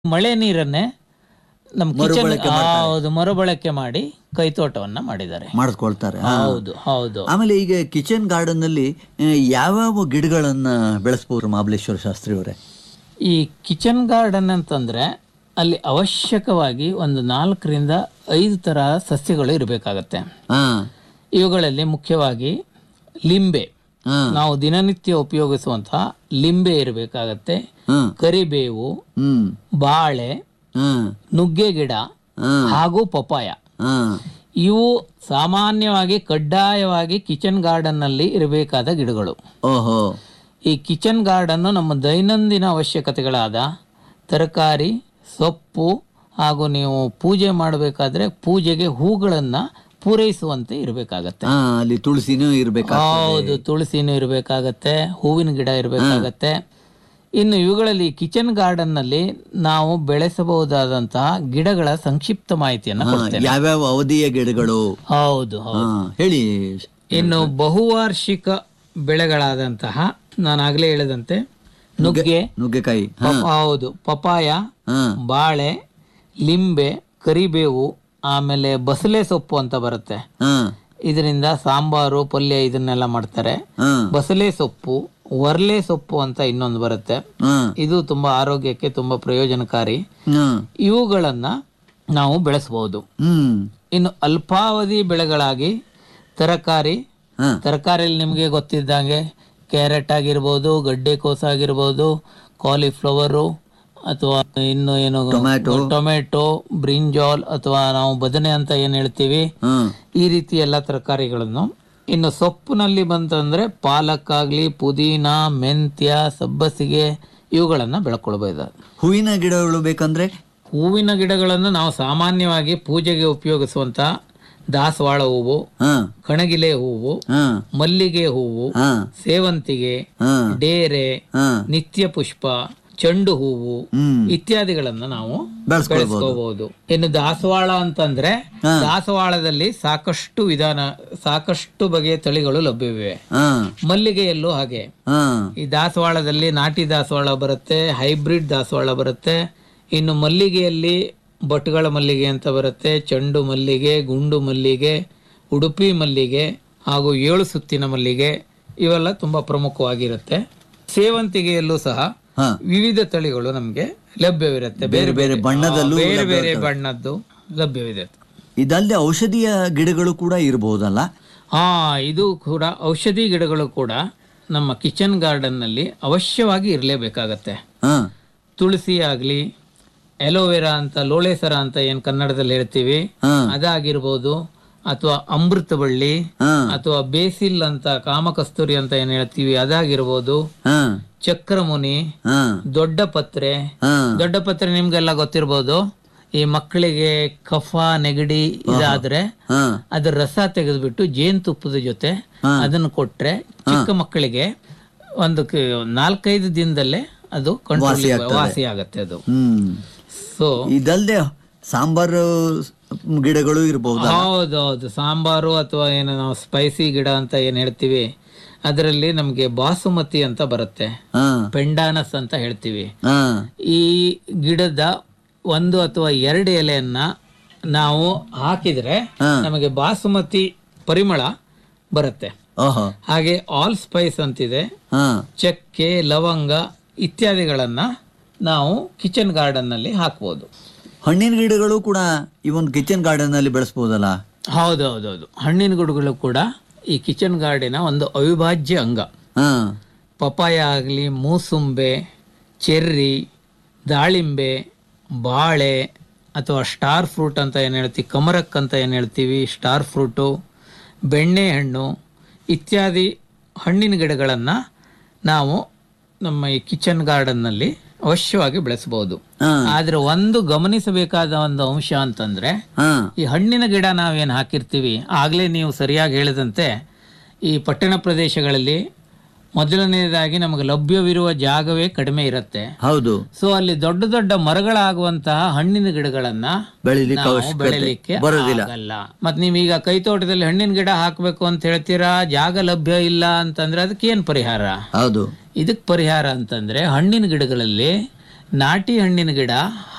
ಮಳೆ ನೀರನ್ನೇ ನಮ್ಮ ಕಿಚನ್ ಮರುಬಳಕೆ ಹೌದು ಮರುಬಳಕೆ ಮಾಡಿ ಕೈತೋಟವನ್ನ ಮಾಡಿದ್ದಾರೆ ಮಾಡಿಸ್ಕೊಳ್ತಾರೆ ಆ. ಹೌದು ಹೌದು ಆಮೇಲೆ ಈಗ ಕಿಚನ್ ಗಾರ್ಡನ್ ನಲ್ಲಿ ಆ, ಯಾವ್ಯಾವ ಗಿಡಗಳನ್ನ ಬೆಳೆಸ್ಬೋದು ಮಹಾಬಲೇಶ್ವರ ಶಾಸ್ತ್ರಿ ಅವರೇ ಈ ಕಿಚನ್ ಗಾರ್ಡನ್ ಅಂತಂದ್ರೆ ಅಲ್ಲಿ ಅವಶ್ಯಕವಾಗಿ ಒಂದು ನಾಲ್ಕರಿಂದ ಐದು ತರಹ ಸಸ್ಯಗಳು ಇರಬೇಕಾಗತ್ತೆ ಹಾ ಇವುಗಳಲ್ಲಿ ಮುಖ್ಯವಾಗಿ ಲಿಂಬೆ ಹಾ ನಾವು ದಿನನಿತ್ಯ ಉಪಯೋಗಿಸುವಂತಹ ಲಿಂಬೆ ಇರಬೇಕಾಗತ್ತೆ ಹ್ಮ್ ಕರಿಬೇವು ಹ್ಮ್ ಬಾಳೆ ಹ್ಮ್ ನುಗ್ಗೆ ಗಿಡ ಹ್ಮ್ ಹಾಗೂ ಪಪಾಯ ಹ್ಮ್ ಇವು ಸಾಮಾನ್ಯವಾಗಿ ಕಡ್ಡಾಯವಾಗಿ ಕಿಚನ್ ಗಾರ್ಡನ್ ನಲ್ಲಿ ಇರಬೇಕಾದ ಗಿಡಗಳು ಓಹೋ ಈ ಕಿಚನ್ ಗಾರ್ಡನ್ನು ನಮ್ಮ ದೈನಂದಿನ ಅವಶ್ಯಕತೆಗಳಾದ ತರಕಾರಿ ಸೊಪ್ಪು ಹಾಗೂ ನೀವು ಪೂಜೆ ಮಾಡಬೇಕಾದ್ರೆ ಪೂಜೆಗೆ ಹೂಗಳನ್ನ ಪೂರೈಸುವಂತೆ ಇರಬೇಕಾಗತ್ತೆ ಹಾ ಅಲ್ಲಿ ತುಳಸಿನೂ ಇರ್ಬೇಕಾ ಹೌದು ತುಳಸಿನೂ ಇರಬೇಕಾಗತ್ತೆ ಹೂವಿನ ಗಿಡ ಇರಬೇಕಾಗತ್ತೆ ಇನ್ನು ಇವುಗಳಲ್ಲಿ ಕಿಚನ್ ಗಾರ್ಡನ್ ನಲ್ಲಿ ನಾವು ಬೆಳೆಸಬಹುದಾದಂತಹ ಗಿಡಗಳ ಸಂಕ್ಷಿಪ್ತ ಮಾಹಿತಿಯನ್ನ ಕೊಡ್ತೇನೆ ಯಾವ್ಯಾವ ಅವಧಿಯ ಗಿಡಗಳು ಹೌದು ಹೌದು ಹಾ ಹೇಳಿ ಇನ್ನು ಬಹುವಾರ್ಷಿಕ ಬೆಳೆಗಳಾದಂತಹ ನಾನು ಆಗ್ಲೇ ಹೇಳಿದಂತೆ ನುಗ್ಗೆ ನುಗ್ಗೆಕಾಯಿ ಹಾ ಪಪ- ಹೌದು ಪಪಾಯ ಹಾ ಬಾಳೆ ಲಿಂಬೆ ಕರಿಬೇವು ಆಮೇಲೆ ಬಸಳೆ ಸೊಪ್ಪು ಅಂತ ಬರುತ್ತೆ ಹಾ ಇದರಿಂದ ಸಾಂಬಾರು ಪಲ್ಯ ಇದನ್ನೆಲ್ಲ ಮಾಡ್ತಾರೆ ಹಾ ಬಸಳೆ ಸೊಪ್ಪು ವರ್ಲೆ ಸೊಪ್ಪು ಅಂತ ಇನ್ನೊಂದು ಬರುತ್ತೆ ಹಾ ಇದು ತುಂಬಾ ಆರೋಗ್ಯಕ್ಕೆ ತುಂಬಾ ಪ್ರಯೋಜನಕಾರಿ ಹಾ ಇವುಗಳನ್ನ ನಾವು ಬೆಳೆಸಬಹುದು ಹ್ಮ್ ಇನ್ನು ಅಲ್ಪಾವಧಿ ಬೆಳೆಗಳಾಗಿ ತರಕಾರಿ ಹಾ ತರಕಾರಿಯಲ್ಲಿ ನಿಮಗೆ ಗೊತ್ತಿದ್ದಂಗೆ ಕ್ಯಾರೆಟ್ ಆಗಿರ್ಬೋದು ಗಡ್ಡೆಕೋಸು ಆಗಿರ್ಬೋದು ಕಾಲಿಫ್ಲವರು ಅಥವಾ ಇನ್ನು ಏನು ಟೊಮ್ಯಾಟೊ. ಟೊಮೆಟೊ ಬ್ರಿಂಜಾಲ್ ಅಥವಾ ನಾವು ಬದನೆ ಅಂತ ಏನ್ ಹೇಳ್ತೀವಿ ಹಾ ಈ ರೀತಿ ಎಲ್ಲ ತರಕಾರಿಗಳನ್ನು ಇನ್ನು ಸೊಪ್ಪಿನಲ್ಲಿ ಬಂತಂದ್ರೆ ಪಾಲಕ್ ಆಗ್ಲಿ ಪುದೀನ ಮೆಂತ್ಯ ಸಬ್ಬಸಿಗೆ ಇವುಗಳನ್ನ ಬೆಳ್ಕೊಳ್ಬಹುದು ಹೂವಿನ ಗಿಡಗಳು ಬೇಕಂದ್ರೆ ಹೂವಿನ ಗಿಡಗಳನ್ನು ನಾವು ಸಾಮಾನ್ಯವಾಗಿ ಪೂಜೆಗೆ ಉಪಯೋಗಿಸುವಂತ ದಾಸವಾಳ ಹೂವು ಹಾ ಕಣಗಿಲೆ ಹೂವು ಹಾ ಮಲ್ಲಿಗೆ ಹೂವು ಹಾ ಸೇವಂತಿಗೆ ಹಾ ಡೇರೆ ಹಾ ನಿತ್ಯ ಪುಷ್ಪ ಚೆಂಡು ಹೂವು ಹ್ಮ್ ಇತ್ಯಾದಿಗಳನ್ನ ನಾವು ಬೆಳೆಸ್ಕೊಳ್ಬಹುದು ಬೆಳೆಸ್ಕೋಬಹುದು ಇನ್ನು ದಾಸವಾಳ ಅಂತಂದ್ರೆ ಹಾ. ದಾಸವಾಳದಲ್ಲಿ ಸಾಕಷ್ಟು ವಿಧಾನ ಸಾಕಷ್ಟು ಬಗೆಯ ತಳಿಗಳು ಲಭ್ಯವಿವೆ ಹಾ ಮಲ್ಲಿಗೆಯಲ್ಲೂ ಹಾಗೆ ಹಾ ಈ ದಾಸವಾಳದಲ್ಲಿ ನಾಟಿ ದಾಸವಾಳ ಬರುತ್ತೆ ಹೈಬ್ರಿಡ್ ದಾಸವಾಳ ಬರುತ್ತೆ ಇನ್ನು ಮಲ್ಲಿಗೆಯಲ್ಲಿ ಬಟ್ಗಳ ಮಲ್ಲಿಗೆ ಅಂತ ಬರುತ್ತೆ ಚೆಂಡು ಮಲ್ಲಿಗೆ ಗುಂಡು ಮಲ್ಲಿಗೆ ಉಡುಪಿ ಮಲ್ಲಿಗೆ ಹಾಗೂ ಏಳು ಸುತ್ತಿನ ಮಲ್ಲಿಗೆ ಇವೆಲ್ಲ ತುಂಬಾ ಪ್ರಮುಖವಾಗಿರುತ್ತೆ ಸೇವಂತಿಗೆಯಲ್ಲೂ ಸಹ ಹಾ ವಿವಿಧ ತಳಿಗಳು ನಮಗೆ ಲಭ್ಯವಿರುತ್ತೆ ಬೇರೆ ಬೇರೆ ಬಣ್ಣದಲ್ಲೂ ಬೇರೆ ಬೇರೆ ಬಣ್ಣದ್ದು ಲಭ್ಯವಿದೆ ಇದಲ್ಲದೆ ಔಷಧಿಯ ಗಿಡಗಳು ಕೂಡ ಇರಬಹುದಲ್ಲ ಹಾ ಇದು ಕೂಡ ಔಷಧಿ ಗಿಡಗಳು ಕೂಡ ನಮ್ಮ ಕಿಚನ್ ಗಾರ್ಡನ್ ನಲ್ಲಿ ಅವಶ್ಯವಾಗಿ ಇರಲೇಬೇಕಾಗತ್ತೆ ಹಾ ತುಳಸಿ ಆಗ್ಲಿ ಎಲೋವೆರಾ ಅಂತ ಲೋಳೆಸರ ಅಂತ ಏನ್ ಕನ್ನಡದಲ್ಲಿ ಹೇಳ್ತೀವಿ ಹಾ ಅದಾಗಿರ್ಬೋದು ಅಥವಾ ಅಮೃತ ಬಳ್ಳಿ ಹಾ ಅಥವಾ ಬೇಸಿಲ್ ಅಂತ ಕಾಮಕಸ್ತೂರಿ ಅಂತ ಏನ್ ಹೇಳ್ತೀವಿ ಅದಾಗಿರ್ಬೋದು ಹಾ ಚಕ್ರಮುನಿ ಹಾ ದೊಡ್ಡ ಪತ್ರೆ ಹಾ ದೊಡ್ಡ ಪತ್ರೆ ನಿಮ್ಗೆಲ್ಲ ಗೊತ್ತಿರ್ಬೋದು ಈ ಮಕ್ಕಳಿಗೆ ಕಫ ನೆಗಡಿ ಇದಾದ್ರೆ ಹಾ ಅದ್ರ ರಸ ತೆಗೆದ್ಬಿಟ್ಟು ಜೇನುತುಪ್ಪದ ಜೊತೆ ಅದನ್ನು ಕೊಟ್ರೆ ಚಿಕ್ಕ ಮಕ್ಕಳಿಗೆ ಒಂದು ಕ- ನಾಲ್ಕೈದು ದಿನದಲ್ಲೇ ಅದು ಕಂಟ್ರೋಲ್ ವಾಸಿ ಆಗತ್ತೆ ಅದು ಹ್ಮ್ ಸೊ ಇದಲ್ಲದೆ ಸಾಂಬಾರು ಗಿಡಗಳು ಇರಬಹುದಾ ಹೌದೌದು ಸಾಂಬಾರು ಅಥವಾ ಏನು ನಾವು ಸ್ಪೈಸಿ ಗಿಡ ಅಂತ ಏನ್ ಹೇಳ್ತೀವಿ ಅದರಲ್ಲಿ ನಮಗೆ ಬಾಸುಮತಿ ಅಂತ ಬರುತ್ತೆ ಹಾ ಪೆಂಡಾನಸ್ ಅಂತ ಹೇಳ್ತೀವಿ ಹಾ ಈ ಗಿಡದ ಒಂದು ಅಥವಾ ಎರಡು ಎಲೆಯನ್ನ ನಾವು ಹಾಕಿದ್ರೆ ನಮಗೆ ಬಾಸುಮತಿ ಪರಿಮಳ ಬರುತ್ತೆ ಓಹೋ ಹಾಗೆ ಆಲ್ ಸ್ಪೈಸ್ ಅಂತಿದೆ ಹಾ ಚಕ್ಕೆ ಲವಂಗ ಇತ್ಯಾದಿಗಳನ್ನ ನಾವು ಕಿಚನ್ ಗಾರ್ಡನ್ ನಲ್ಲಿ ಹಾಕ್ಬೋದು ಹಣ್ಣಿನ ಗಿಡಗಳು ಕೂಡ ಈ ಒಂದು ಕಿಚನ್ ಗಾರ್ಡನ್ ಅಲ್ಲಿ ಬೆಳೆಸಬಹುದಲ್ಲ ಹೌದೌದೌದು ಹಣ್ಣಿನ ಗಿಡಗಳು ಕೂಡ ಈ ಕಿಚನ್ ಗಾರ್ಡಿನ ಒಂದು ಅವಿಭಾಜ್ಯ ಅಂಗ ಹಾ ಪಪಾಯ ಆಗಲಿ ಮೂಸುಂಬೆ ಚೆರ್ರಿ ದಾಳಿಂಬೆ ಬಾಳೆ ಅಥವಾ ಸ್ಟಾರ್ ಫ್ರೂಟ್ ಅಂತ ಏನು ಹೇಳ್ತೀವಿ ಕಮರಕ್ ಅಂತ ಏನು ಹೇಳ್ತೀವಿ ಸ್ಟಾರ್ ಫ್ರೂಟು ಬೆಣ್ಣೆಹಣ್ಣು ಇತ್ಯಾದಿ ಹಣ್ಣಿನ ಗಿಡಗಳನ್ನು ನಾವು ನಮ್ಮ ಈ ಕಿಚನ್ ಗಾರ್ಡನ್ನಲ್ಲಿ ಅವಶ್ಯವಾಗಿ ಬೆಳೆಸಬಹುದು ಹಾ ಆದರೆ ಒಂದು ಗಮನಿಸಬೇಕಾದ ಒಂದು ಅಂಶ ಅಂತಂದ್ರೆ ಹಾ ಈ ಹಣ್ಣಿನ ಗಿಡ ನಾವೇನು ಹಾಕಿರ್ತೀವಿ ಆಗಲೇ ನೀವು ಸರಿಯಾಗಿ ಹೇಳಿದಂತೆ ಈ ಪಟ್ಟಣ ಪ್ರದೇಶಗಳಲ್ಲಿ ಮೊದಲನೇದಾಗಿ ನಮಗೆ ಲಭ್ಯವಿರುವ ಜಾಗವೇ ಕಡಿಮೆ ಇರುತ್ತೆ ಹೌದು ಸೊ ಅಲ್ಲಿ ದೊಡ್ಡ ದೊಡ್ಡ ಮರಗಳಾಗುವಂತಹ ಹಣ್ಣಿನ ಗಿಡಗಳನ್ನ ಬೆಳಿಲಿಕ್ಕೆ ನಾವು ಅವಶ್ಯಕತೆ ಬೆಳಿಲಿಕ್ಕೆ ಬರೋದಿಲ್ಲ ಆಗಲ್ಲ ಮತ್ ನೀವೀಗ ಕೈ ತೋಟದಲ್ಲಿ ಹಣ್ಣಿನ ಗಿಡ ಹಾಕ್ಬೇಕು ಅಂತ ಹೇಳ್ತೀರಾ ಜಾಗ ಲಭ್ಯ ಇಲ್ಲ ಅಂತಂದ್ರೆ ಅದಕ್ಕೆ ಏನ್ ಪರಿಹಾರ ಹೌದು ಇದಕ್ ಪರಿಹಾರ ಅಂತಂದ್ರೆ ಹಣ್ಣಿನ ಗಿಡಗಳಲ್ಲಿ ನಾಟಿ ಹಣ್ಣಿನ ಗಿಡ